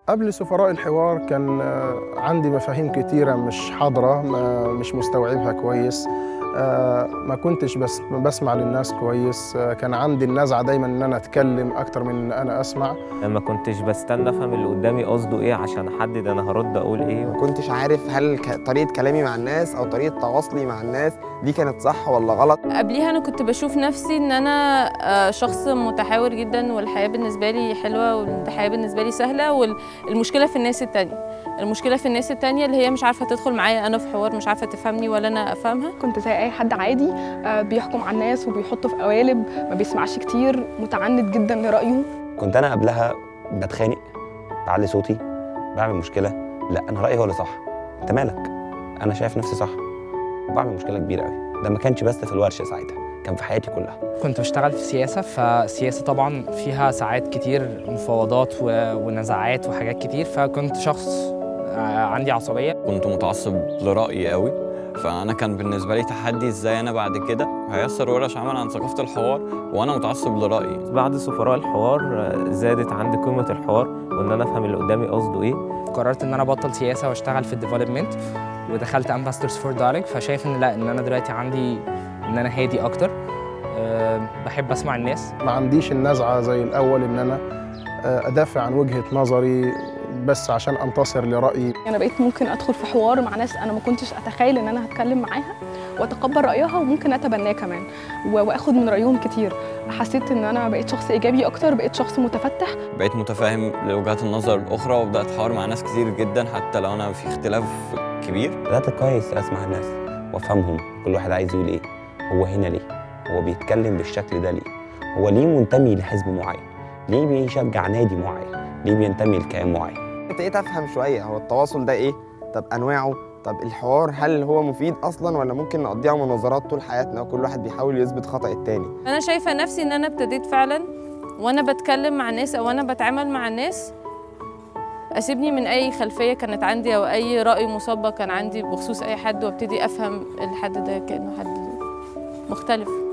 قبل سفراء الحوار كان آه، عندي مفاهيم كتيرة مش حاضرة ما- مش مستوعبها كويس آه، ما كنتش بس بسمع للناس كويس آه، كان عندي النزعة دايما ان انا اتكلم اكتر من ان انا اسمع ما كنتش بستنى افهم اللي قدامي قصده ايه عشان احدد انا هرد اقول ايه ما كنتش عارف هل ك- طريقه كلامي مع الناس او طريقه تواصلي مع الناس دي كانت صح ولا غلط قبليها انا كنت بشوف نفسي ان انا آه، شخص متحاور جدا والحياه بالنسبه لي حلوه والحياه بالنسبه لي سهله والمشكله في الناس التانية المشكله في الناس التانية اللي هي مش عارفه تدخل معايا انا في حوار مش عارفه تفهمني ولا انا افهمها كنت زي اي حد عادي آه، بيحكم على الناس وبيحطه في قوالب ما بيسمعش كتير متعند جدا لرايه كنت انا قبلها بتخانق بعلي صوتي بعمل مشكله لا انا رايي هو اللي صح انت مالك انا شايف نفسي صح وبعمل مشكله كبيره قوي ده ما كانش بس في الورشه ساعتها كان في حياتي كلها كنت بشتغل في السياسة فالسياسة طبعا فيها ساعات كتير مفاوضات و- ونزاعات وحاجات كتير فكنت شخص آه، عندي عصبية كنت متعصب لرأيي قوي فأنا كان بالنسبة لي تحدي إزاي أنا بعد كده هيسر ورش عمل عن ثقافة الحوار وأنا متعصب لرأيي بعد سفراء الحوار آه، زادت عندي قيمه الحوار وان انا افهم اللي قدامي قصده ايه قررت ان انا ابطل سياسة واشتغل في الديفلوبمنت ودخلت امباسترز فور دايلوج فشايف ان لا ان انا دلوقتي عندي ان انا هادي اكتر أه بحب اسمع الناس ما عنديش النزعة زي الاول ان انا آه، ادافع عن وجهة نظري بس عشان انتصر لرأيي انا بقيت ممكن ادخل في حوار مع ناس انا ما كنتش اتخيل ان انا هتكلم معاها واتقبل رايها وممكن اتبناه كمان و- واخد من رايهم كتير حسيت ان انا بقيت شخص ايجابي اكتر بقيت شخص متفتح بقيت متفاهم لوجهات النظر الأخرى وبدأت أحاور مع ناس كتير جدا حتى لو أنا في اختلاف كبير بدات كويس اسمع الناس وافهمهم كل واحد عايز يقول ايه هو هنا ليه هو بيتكلم بالشكل ده ليه هو ليه منتمي لحزب معين ليه بيشجع نادي معين ليه بينتمي لكيان معين ابتديت افهم شويه هو التواصل ده ايه طب انواعه طب الحوار هل هو مفيد اصلا ولا ممكن نقضيها مناظرات طول حياتنا وكل واحد بيحاول يثبت خطأ التاني انا شايفه نفسي ان انا ابتديت فعلا وانا بتكلم مع الناس او انا بتعامل مع الناس اسيبني من اي خلفيه كانت عندي او اي راي مسبق كان عندي بخصوص اي حد وابتدي افهم الحد ده كانه حد مختلف